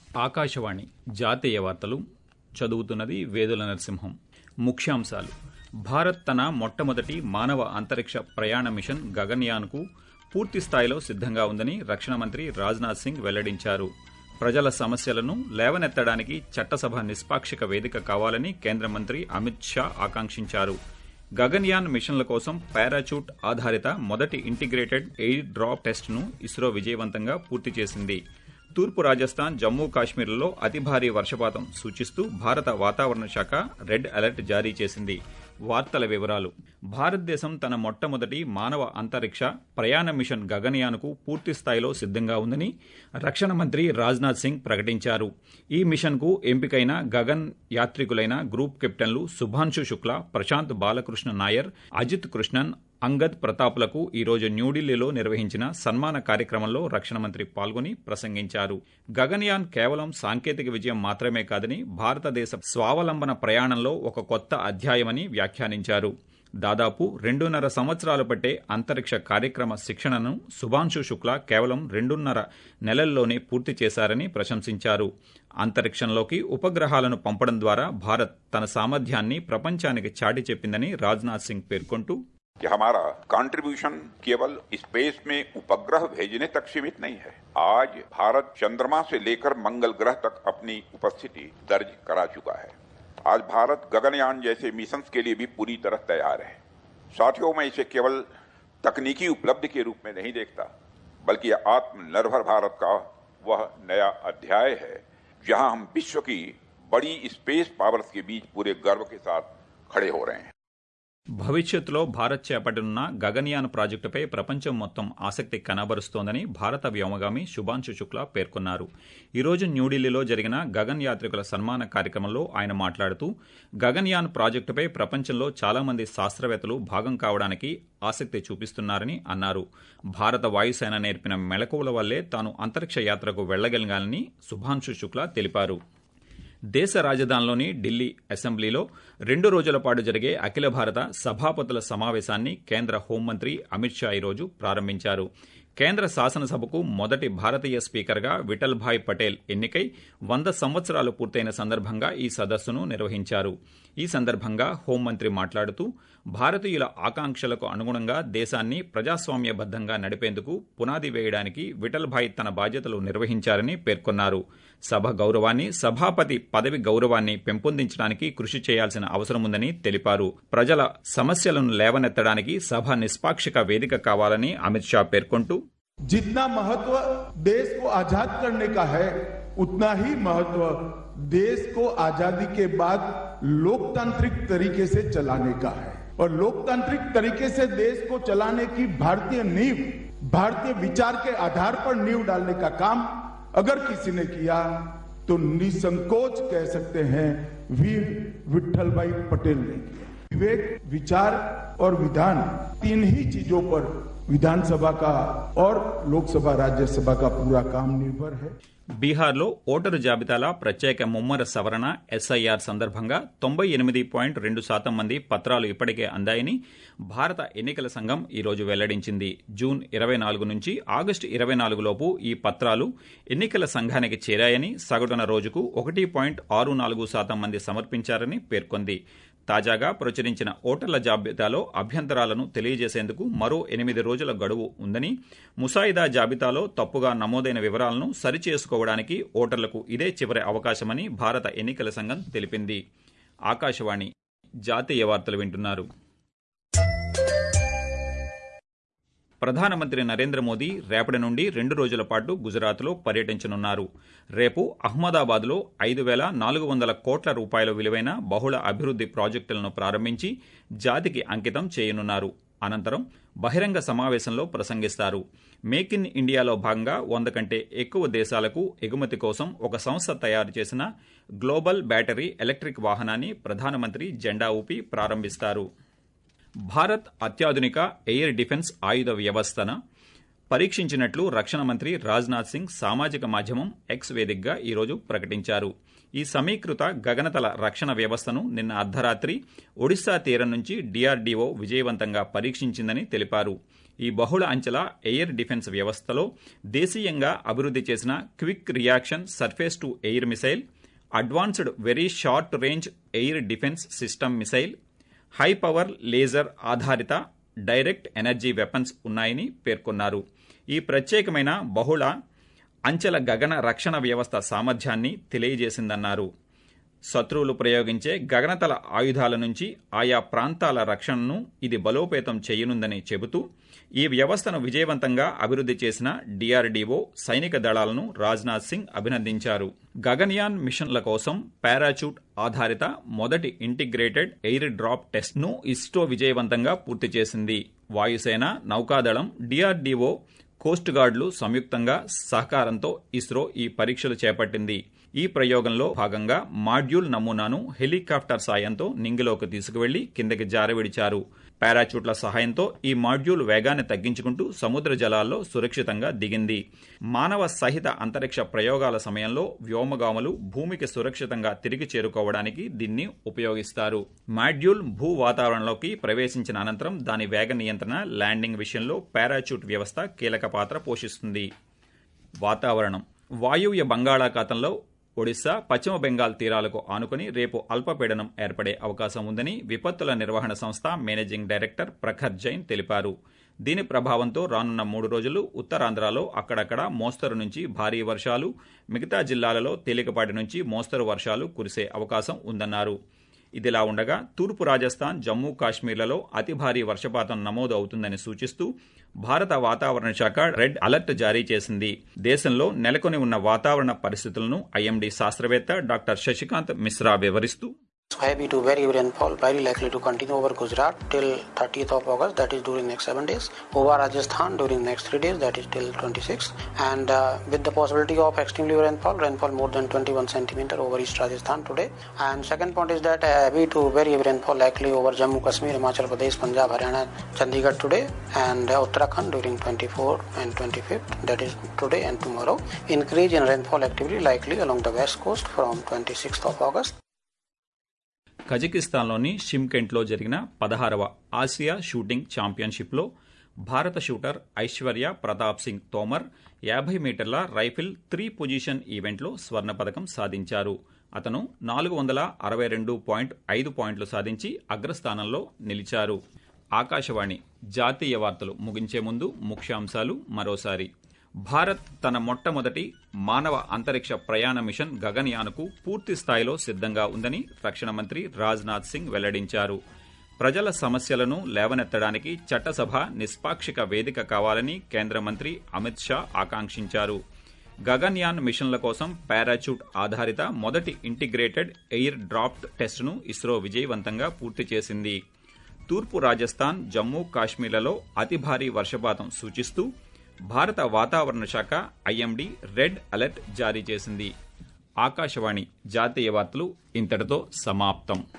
ఆకాశవాణి జాతీయ వార్తలు చదువుతున్నది వేదుల నరసింహం ముఖ్యాంశాలు భారత్ తన మొట్టమొదటి మానవ అంతరిక్ష ప్రయాణ మిషన్ గగన్యాన్కు పూర్తి స్థాయిలో సిద్ధంగా ఉందని రక్షణ మంత్రి రాజ్నాథ్ సింగ్ వెల్లడించారు ప్రజల సమస్యలను లేవనెత్తడానికి చట్టసభ నిష్పాక్షిక వేదిక కావాలని కేంద్ర మంత్రి అమిత్ షా ఆకాంక్షించారు గగన్యాన్ మిషన్ల కోసం పారాచూట్ ఆధారిత మొదటి ఇంటిగ్రేటెడ్ ఎయిర్ డ్రాప్ టెస్ట్ను ఇస్రో విజయవంతంగా పూర్తి చేసింది తూర్పు రాజస్థాన్ జమ్మూ కాశ్మీర్లలో అతి భారీ వర్షపాతం సూచిస్తూ భారత వాతావరణ శాఖ రెడ్ అలర్ట్ జారీ చేసింది వార్తల వివరాలు భారతదేశం తన మొట్టమొదటి మానవ అంతరిక్ష ప్రయాణ మిషన్ గగన్యాన్కు పూర్తి స్థాయిలో సిద్ధంగా ఉందని రక్షణ మంత్రి రాజ్నాథ్ సింగ్ ప్రకటించారు ఈ మిషన్కు ఎంపికైన గగన్ యాత్రికులైన గ్రూప్ కెప్టెన్లు శుభాంశు శుక్లా ప్రశాంత్ బాలకృష్ణ నాయర్ అజిత్ కృష్ణన్ అంగద్ ప్రతాప్లకు ఈరోజు న్యూఢిల్లీలో నిర్వహించిన సన్మాన కార్యక్రమంలో రక్షణ మంత్రి పాల్గొని ప్రసంగించారు గగన్యాన్ కేవలం సాంకేతిక విజయం మాత్రమే కాదని భారతదేశ స్వావలంబన ప్రయాణంలో ఒక కొత్త అధ్యాయమని వ్యాఖ్యానించారు దాదాపు రెండున్నర సంవత్సరాలు పట్టే అంతరిక్ష కార్యక్రమ శిక్షణను శుభాంశు శుక్లా కేవలం రెండున్నర నెలల్లోనే పూర్తి చేశారని ప్రశంసించారు అంతరిక్షంలోకి ఉపగ్రహాలను పంపడం ద్వారా భారత్ తన సామర్థ్యాన్ని ప్రపంచానికి చాటి చెప్పిందని రాజ్నాథ్ సింగ్ పేర్కొంటూ कि हमारा कंट्रीब्यूशन केवल स्पेस में उपग्रह भेजने तक सीमित नहीं है आज भारत चंद्रमा से लेकर मंगल ग्रह तक अपनी उपस्थिति दर्ज करा चुका है आज भारत गगनयान जैसे मिशन के लिए भी पूरी तरह तैयार है साथियों मैं इसे केवल तकनीकी उपलब्धि के रूप में नहीं देखता बल्कि आत्मनिर्भर भारत का वह नया अध्याय है जहां हम विश्व की बड़ी स्पेस पावर्स के बीच पूरे गर्व के साथ खड़े हो रहे हैं భవిష్యత్తులో భారత్ చేపట్టనున్న గగన్యాన్ ప్రాజెక్టుపై ప్రపంచం మొత్తం ఆసక్తి కనబరుస్తోందని భారత వ్యోమగామి శుభాంశు శుక్లా పేర్కొన్నారు ఈరోజు న్యూఢిల్లీలో జరిగిన గగన్ యాత్రికుల సన్మాన కార్యక్రమంలో ఆయన మాట్లాడుతూ గగన్యాన్ ప్రాజెక్టుపై ప్రపంచంలో చాలా మంది శాస్త్రవేత్తలు భాగం కావడానికి ఆసక్తి చూపిస్తున్నారని అన్నారు భారత వాయుసేన నేర్పిన మెళకువల వల్లే తాను అంతరిక్ష యాత్రకు వెళ్లగలిగానని శుభాంశు శుక్లా తెలిపారు దేశ రాజధానిలోని ఢిల్లీ అసెంబ్లీలో రెండు రోజుల పాటు జరిగే అఖిల భారత సభాపతుల సమావేశాన్ని కేంద్ర హోంమంత్రి అమిత్ షా ఈరోజు ప్రారంభించారు కేంద్ర శాసనసభకు మొదటి భారతీయ స్పీకర్గా విఠల్భాయ్ పటేల్ ఎన్నికై వంద సంవత్సరాలు పూర్తయిన సందర్భంగా ఈ సదస్సును నిర్వహించారు ఈ సందర్భంగా హోంమంత్రి మాట్లాడుతూ భారతీయుల ఆకాంక్షలకు అనుగుణంగా దేశాన్ని ప్రజాస్వామ్యబద్దంగా నడిపేందుకు పునాది వేయడానికి విఠల్భాయ్ తన బాధ్యతలు నిర్వహించారని పేర్కొన్నారు సభ గౌరవాన్ని సభాపతి పదవి గౌరవాన్ని పెంపొందించడానికి కృషి చేయాల్సిన అవసరముందని తెలిపారు ప్రజల సమస్యలను లేవనెత్తడానికి సభ నిష్పాక్షిక వేదిక కావాలని అమిత్ షా పేర్కొంటూ जितना महत्व देश को आजाद करने का है उतना ही महत्व देश को आजादी के बाद लोकतांत्रिक तरीके से चलाने का है और लोकतांत्रिक तरीके से देश को चलाने की भारतीय नींव भारतीय विचार के आधार पर नींव डालने का काम अगर किसी ने किया तो निसंकोच कह सकते हैं वीर विठल भाई पटेल ने किया विवेक विचार और विधान तीन ही चीजों पर विधानसभा का और लोकसभा राज्यसभा का पूरा काम निर्भर है బీహార్లో ఓటరు జాబితాల ప్రత్యేక ముమ్మర సవరణ ఎస్ఐఆర్ సందర్భంగా తొంభై ఎనిమిది పాయింట్ రెండు శాతం మంది పత్రాలు ఇప్పటికే అందాయని భారత ఎన్నికల సంఘం ఈరోజు వెల్లడించింది జూన్ ఇరవై నాలుగు నుంచి ఆగస్టు ఇరవై నాలుగులోపు ఈ పత్రాలు ఎన్నికల సంఘానికి చేరాయని సగటున రోజుకు ఒకటి పాయింట్ ఆరు నాలుగు శాతం మంది సమర్పించారని పేర్కొంది తాజాగా ప్రచురించిన ఓటర్ల జాబితాలో అభ్యంతరాలను తెలియజేసేందుకు మరో ఎనిమిది రోజుల గడువు ఉందని ముసాయిదా జాబితాలో తప్పుగా నమోదైన వివరాలను సరిచేసుకోవడానికి ఓటర్లకు ఇదే చివరి అవకాశమని భారత ఎన్నికల సంఘం తెలిపింది ఆకాశవాణి జాతీయ వార్తలు వింటున్నారు ప్రధానమంత్రి నరేంద్ర మోదీ రేపటి నుండి రెండు రోజుల పాటు గుజరాత్లో పర్యటించనున్నారు రేపు అహ్మదాబాద్లో ఐదు వేల నాలుగు వందల కోట్ల రూపాయల విలువైన బహుళ అభివృద్ది ప్రాజెక్టులను ప్రారంభించి జాతికి అంకితం చేయనున్నారు అనంతరం బహిరంగ సమావేశంలో ప్రసంగిస్తారు మేక్ ఇన్ ఇండియాలో భాగంగా వంద కంటే ఎక్కువ దేశాలకు ఎగుమతి కోసం ఒక సంస్థ తయారు చేసిన గ్లోబల్ బ్యాటరీ ఎలక్ట్రిక్ వాహనాన్ని ప్రధానమంత్రి జెండా ఊపి ప్రారంభిస్తారు భారత్ అత్యాధునిక ఎయిర్ డిఫెన్స్ ఆయుధ వ్యవస్థన పరీక్షించినట్లు రక్షణ మంత్రి రాజ్నాథ్ సింగ్ సామాజిక మాధ్యమం ఎక్స్ వేదికగా ఈరోజు ప్రకటించారు ఈ సమీకృత గగనతల రక్షణ వ్యవస్థను నిన్న అర్ధరాత్రి ఒడిశా తీరం నుంచి డీఆర్డీఓ విజయవంతంగా పరీక్షించిందని తెలిపారు ఈ బహుళ అంచెల ఎయిర్ డిఫెన్స్ వ్యవస్థలో దేశీయంగా అభివృద్ధి చేసిన quick reaction surface to air missile advanced very short range air defence system missile high power laser ఆధారిత డైరెక్ట్ ఎనర్జీ వెపన్స్ ఉన్నాయని పేర్కొన్నారు ఈ ప్రత్యేకమైన బహుళ అంచెల గగన రక్షణ వ్యవస్థ సామర్థ్యాన్ని తెలియజేసిందన్నారు శత్రువులు ప్రయోగించే గగనతల ఆయుధాల నుంచి ఆయా ప్రాంతాల రక్షణను ఇది బలోపేతం చేయనుందని చెబుతూ ఈ వ్యవస్థను విజయవంతంగా అభివృద్ధి చేసిన డీఆర్డీఓ సైనిక దళాలను రాజ్నాథ్ సింగ్ అభినందించారు గగన్యాన్ మిషన్ల కోసం పారాచూట్ ఆధారిత మొదటి ఇంటిగ్రేటెడ్ ఎయిర్ డ్రాప్ టెస్ట్ ను ఇస్రో విజయవంతంగా పూర్తి చేసింది వాయుసేన నౌకాదళం డీఆర్డీఓ కోస్ట్ గార్డులు సంయుక్తంగా సహకారంతో ఇస్రో ఈ పరీక్షలు చేపట్టింది ఈ ప్రయోగంలో భాగంగా మాడ్యూల్ నమూనాను హెలికాప్టర్ సాయంతో నింగిలోకి తీసుకువెళ్లి కిందకి జారవిడిచారు పారాచూట్ల సహాయంతో ఈ మాడ్యూల్ వేగాన్ని తగ్గించుకుంటూ సముద్ర జలాల్లో సురక్షితంగా దిగింది మానవ సహిత అంతరిక్ష ప్రయోగాల సమయంలో వ్యోమగాములు భూమికి సురక్షితంగా తిరిగి చేరుకోవడానికి దీన్ని ఉపయోగిస్తారు మాడ్యూల్ భూ వాతావరణంలోకి ప్రవేశించిన అనంతరం దాని వేగ నియంత్రణ ల్యాండింగ్ విషయంలో పారాచూట్ వ్యవస్థ కీలక పాత్ర పోషిస్తుంది వాతావరణం వాయువ్య బంగాళాఖాతంలో ఒడిశా పశ్చిమ బెంగాల్ తీరాలకు ఆనుకుని రేపు అల్పపీడనం ఏర్పడే అవకాశం ఉందని విపత్తుల నిర్వహణ సంస్థ మేనేజింగ్ డైరెక్టర్ ప్రఖర్ జైన్ తెలిపారు దీని ప్రభావంతో రానున్న మూడు రోజులు ఉత్తరాంధ్రలో అక్కడక్కడ మోస్తరు నుంచి భారీ వర్షాలు మిగతా జిల్లాలలో తేలికపాటి నుంచి మోస్తరు వర్షాలు కురిసే అవకాశం ఉందన్నారు ఇదిలా ఉండగా తూర్పు రాజస్థాన్ జమ్మూ కాశ్మీర్లలో అతి భారీ వర్షపాతం నమోదు అవుతుందని సూచిస్తూ భారత వాతావరణ శాఖ రెడ్ అలర్ట్ జారీ చేసింది దేశంలో నెలకొని ఉన్న వాతావరణ పరిస్థితులను ఐఎండీ శాస్త్రవేత్త డాక్టర్ శశికాంత్ మిశ్రా వివరిస్తూ Heavy to very heavy rainfall very likely to continue over Gujarat till 30th of August, that is during next seven days. Over Rajasthan during next three days, that is till 26th. And uh, with the possibility of extremely heavy rainfall, rainfall more than 21 centimeter over East Rajasthan today. And second point is that uh, heavy to very heavy rainfall likely over Jammu Kashmir, Himachal Pradesh, Punjab, Haryana, Chandigarh today, and uh, Uttarakhand during 24 and 25th, that is today and tomorrow. Increase in rainfall activity likely along the west coast from 26th of August. కజకిస్తాన్లోని షిమ్కెంట్లో జరిగిన పదహారవ Asia shooting ఛాంపియన్షిప్లో భారత shooter Aishwarya Pratap Singh Tomar యాభై మీటర్ల rifle three position ఈవెంట్లో స్వర్ణ పథకం సాధించారు అతను నాలుగు వందల అరవై రెండు పాయింట్ ఐదు పాయింట్లు సాధించి అగ్రస్థానంలో నిలిచారు ఆకాశవాణి జాతీయ వార్తలు ముగించే ముందు ముఖ్యాంశాలు మరోసారి భారత్ తన మొట్టమొదటి మానవ అంతరిక్ష ప్రయాణ మిషన్ గగన్యాన్కు పూర్తి స్థాయిలో సిద్ధంగా ఉందని రక్షణ మంత్రి రాజ్నాథ్ సింగ్ వెల్లడించారు ప్రజల సమస్యలను లేవనెత్తడానికి చట్టసభ నిష్పాక్షిక వేదిక కావాలని కేంద్ర మంత్రి అమిత్ షా ఆకాంక్షించారు గగన్యాన్ మిషన్ల కోసం పారాచూట్ ఆధారిత మొదటి ఇంటిగ్రేటెడ్ ఎయిర్ డ్రాఫ్ట్ టెస్టును ఇస్రో విజయవంతంగా పూర్తి చేసింది తూర్పు రాజస్థాన్ జమ్మూ కాశ్మీర్లలో అతి భారీ వర్షపాతం సూచిస్తూ భారత వాతావరణ శాఖ ఐఎండీ రెడ్ అలర్ట్ జారీ చేసింది ఆకాశవాణి జాతీయ వార్తలు ఇంతటితో సమాప్తం